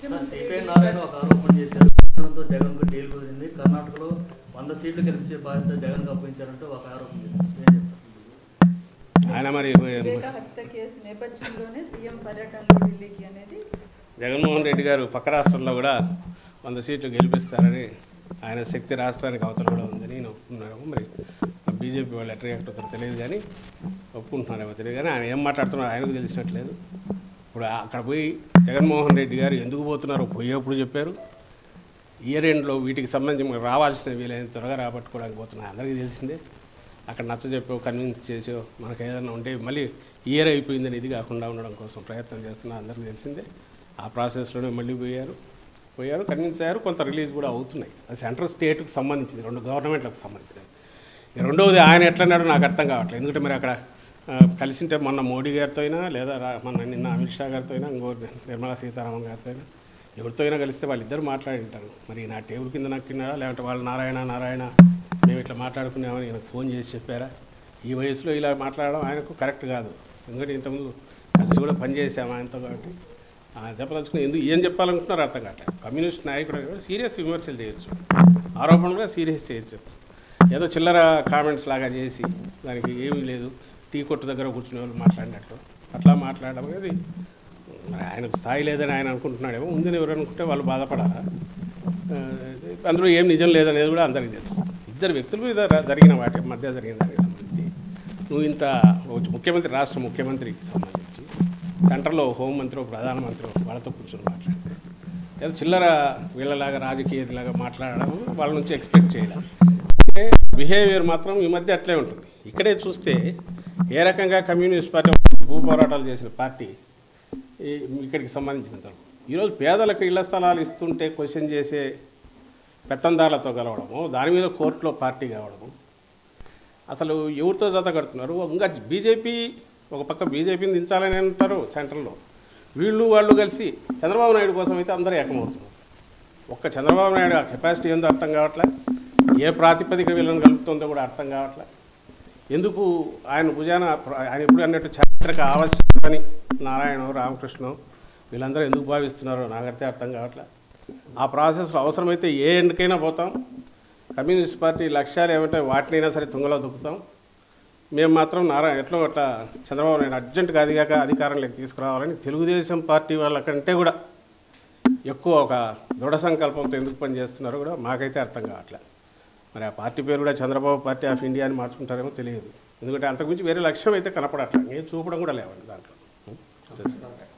Sir CPI ముఖ్యమంత్రి నారాయణ ఒక ఆరోపణ చేశారు కేంద్రంతో జగన్ కు డీల్ కుదిరింది కర్ణాటకలో వంద సీట్లు గెలిపించే బాధ్యత జగన్ అప్పగించారంటూ ఒక ఆరోపణ చేశారు ఏం చెప్తారు ఆయన మరి వివేక హత్య కేసు నేపథ్యంలోనే సీఎం పర్యటనలో ఢిల్లీకి అనేది జగన్మోహన్ రెడ్డి గారు పక్క రాష్ట్రంలో కూడా వంద సీట్లు గెలిపిస్తారని ఆయన శక్తి రాష్ట్రానికి అవతల కూడా ఉందని నేను ఒప్పుకున్నాను మరి బీజేపీ వాళ్ళు ఎట్లా రియాక్ట్ అవుతారో తెలియదు కానీ ఒప్పుకుంటున్నారేమో తెలియదు కానీ ఆయన ఏం మాట్లాడుతున్నారో ఆయనకు తెలిసినట్లేదు ఇప్పుడు అక్కడ పోయి జగన్మోహన్ రెడ్డి గారు ఎందుకు పోతున్నారో పోయేప్పుడు చెప్పారు ఇయర్ ఎండ్లో వీటికి సంబంధించి మనకు రావాల్సిన వీలైన త్వరగా రాబట్టుకోవడానికి పోతున్నాయి అందరికీ తెలిసిందే అక్కడ నచ్చ చెప్పో కన్విన్స్ చేసో మనకు ఏదైనా ఉంటే మళ్ళీ ఇయర్ అయిపోయిందని ఇది కాకుండా ఉండడం కోసం ప్రయత్నం చేస్తున్నా అందరికీ తెలిసిందే ఆ ప్రాసెస్లోనే మళ్ళీ పోయారు పోయారు కన్విన్స్ అయ్యారు కొంత రిలీజ్ కూడా అవుతున్నాయి అది సెంట్రల్ స్టేట్కి సంబంధించింది రెండు గవర్నమెంట్లకు సంబంధించినది ఇక రెండవది ఆయన ఎట్లన్నాడో నాకు అర్థం కావట్లేదు ఎందుకంటే మరి అక్కడ ఆ, కలిసింటే మొన్న మోడీ గారితో అయినా లేదా రా- మొన్న నిన్న అమిత్ షా గారితో అయినా ఇంకో నిర్మలా సీతారామన్ గారితో అయినా ఎవరితో అయినా కలిస్తే వాళ్ళిద్దరు మాట్లాడి ఉంటారు మరి నా టేబుల్ కింద నక్కినారా లేదంటే వాళ్ళు నారాయణ నారాయణ మేము ఇట్లా మాట్లాడుకున్నామని ఈయనకు ఫోన్ చేసి చెప్పారా ఈ వయసులో ఇలా మాట్లాడడం ఆయనకు కరెక్ట్ కాదు ఎందుకంటే ఇంతకుముందు కలిసి కూడా పనిచేసాము ఆయనతో కాబట్టి ఆయన చెప్పదలుచుకుని ఎందుకు ఏం చెప్పాలనుకుంటున్నారో అర్థం కావట్లేదు కమ్యూనిస్ట్ నాయకుడు సీరియస్ విమర్శలు చేయొచ్చు ఆరోపణలు కూడా సీరియస్ చేయొచ్చు ఏదో చిల్లర కామెంట్స్ లాగా చేసి దానికి ఏమీ లేదు టీ కొట్టు దగ్గర కూర్చునే వాళ్ళు మాట్లాడినట్లు అట్లా మాట్లాడడం అనేది మరి ఆయనకు స్థాయి లేదని ఆయన అనుకుంటున్నాడేమో ఉందని ఎవరు అనుకుంటే వాళ్ళు బాధపడారా ఆ, అందులో ఏం నిజం లేదనేది కూడా అందరికీ తెలుసు ఇద్దరు వ్యక్తుల మీద ర- జరిగిన వాటి మధ్య జరిగిన దానికి సంబంధించి నువ్వు ఇంత ఒక ముఖ్యమంత్రి రాష్ట్ర ముఖ్యమంత్రికి సంబంధించి సెంటర్లో హోంమంత్రి ప్రధానమంత్రి వాళ్ళతో కూర్చొని మాట్లాడితే ఏదో చిల్లర వీళ్ళలాగా రాజకీయలాగా మాట్లాడడం వాళ్ళ నుంచి ఎక్స్పెక్ట్ చేయడం బిహేవియర్ మాత్రం ఈ మధ్య అట్లే ఉంటుంది ఇక్కడే చూస్తే ఏ రకంగా కమ్యూనిస్ట్ పార్టీ భూ పోరాటాలు చేసిన పార్టీ ఈ ఇక్కడికి సంబంధించినంత వరకు. ఈరోజు పేదలకు ఇళ్ల స్థలాలు ఇస్తుంటే క్వశ్చన్ చేసే పెత్తందారులతో కలవడము దాని మీద కోర్టులో పార్టీ కావడము అసలు ఎవరితో జత కడుతున్నారు ఇంకా బీజేపీ ఒక పక్క బీజేపీని దించాలని అంటారు సెంట్రల్లో వీళ్ళు వాళ్ళు కలిసి చంద్రబాబు నాయుడు కోసం అయితే అందరూ ఏకమవుతున్నారు ఒక్క చంద్రబాబు నాయుడు ఆ కెపాసిటీ ఏందో అర్థం కావట్లే ఏ ప్రాతిపదిక వీళ్ళని కలుపుతుందో కూడా అర్థం కావట్లే ఎందుకు ఆయన భుజాన ఆయన ఎప్పుడు అన్నట్టు చారిత్రక ఆవశ్యకమని నారాయణ రామకృష్ణ వీళ్ళందరూ ఎందుకు భావిస్తున్నారో నాకైతే అర్థం కావట్లే ఆ ప్రాసెస్లో అవసరమైతే ఏ ఎండ్కైనా పోతాం కమ్యూనిస్ట్ పార్టీ లక్ష్యాలు ఏమంటే వాటినైనా సరే తుంగలో దొక్కుతాం మేము మాత్రం నారాయణ ఎట్లా అట్లా చంద్రబాబు నాయుడు అర్జెంటుగా అదిగాక అధికారంలోకి తీసుకురావాలని తెలుగుదేశం పార్టీ వాళ్ళకంటే కూడా ఎక్కువ ఒక దృఢ సంకల్పంతో ఎందుకు పనిచేస్తున్నారో కూడా మాకైతే అర్థం కావట్లేదు మరి ఆ పార్టీ పేరు కూడా చంద్రబాబు పార్టీ ఆఫ్ ఇండియా అని మార్చుకుంటారేమో తెలియదు ఎందుకంటే అంతకుమించి వేరే లక్ష్యం అయితే కనపడట్లేదు నేను చూపడం కూడా లేవండి దాంట్లో